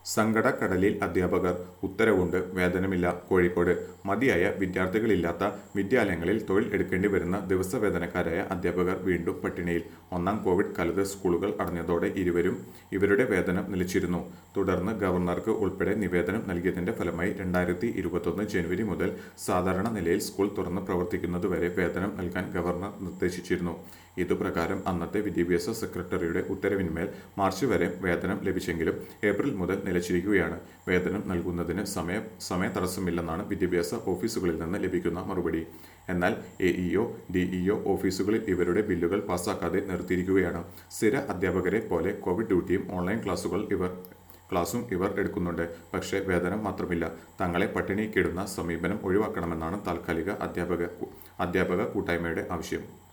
സങ്കടക്കടലിൽ അധ്യാപകർ ഉത്തരവുണ്ട് വേതനമില്ല കോഴിക്കോട് മതിയായ വിദ്യാർത്ഥികളില്ലാത്ത വിദ്യാലയങ്ങളിൽ തൊഴിൽ എടുക്കേണ്ടി വരുന്ന ദിവസവേതനക്കാരായ അധ്യാപകർ വീണ്ടും പട്ടിണിയിൽ ഒന്നാം കോവിഡ് കാലത്ത് സ്കൂളുകൾ അടഞ്ഞതോടെ ഇരുവരും ഇവരുടെ വേതനം നിലച്ചിരുന്നു തുടർന്ന് ഗവർണർക്ക് ഉൾപ്പെടെ നിവേദനം നൽകിയതിന്റെ ഫലമായി രണ്ടായിരത്തി ഇരുപത്തൊന്ന് ജനുവരി മുതൽ സാധാരണ നിലയിൽ സ്കൂൾ തുറന്ന് പ്രവർത്തിക്കുന്നതുവരെ വേതനം നൽകാൻ ഗവർണർ നിർദ്ദേശിച്ചിരുന്നു ഇതുപ്രകാരം അന്നത്തെ വിദ്യാഭ്യാസ സെക്രട്ടറിയുടെ ഉത്തരവിന്മേൽ മാർച്ച് വരെ വേതനം ലഭിച്ചെങ്കിലും ഏപ്രിൽ മുതൽ നിലച്ചിരിക്കുകയാണ് വേതനം നൽകുന്നതിന് സമയ സമയ തടസ്സമില്ലെന്നാണ് വിദ്യാഭ്യാസ ഓഫീസുകളിൽ നിന്ന് ലഭിക്കുന്ന മറുപടി എന്നാൽ എ ഇഒ ഡിഇഒ ഓഫീസുകളിൽ ഇവരുടെ ബില്ലുകൾ പാസ്സാക്കാതെ നിർത്തിയിരിക്കുകയാണ് സ്ഥിര അധ്യാപകരെ പോലെ കോവിഡ് ഡ്യൂട്ടിയും ഓൺലൈൻ ക്ലാസുകൾ ഇവർ ക്ലാസും ഇവർ എടുക്കുന്നുണ്ട് പക്ഷേ വേതനം മാത്രമില്ല തങ്ങളെ പട്ടിണിക്കിടുന്ന സമീപനം ഒഴിവാക്കണമെന്നാണ് താൽക്കാലിക അധ്യാപക അധ്യാപക കൂട്ടായ്മയുടെ ആവശ്യം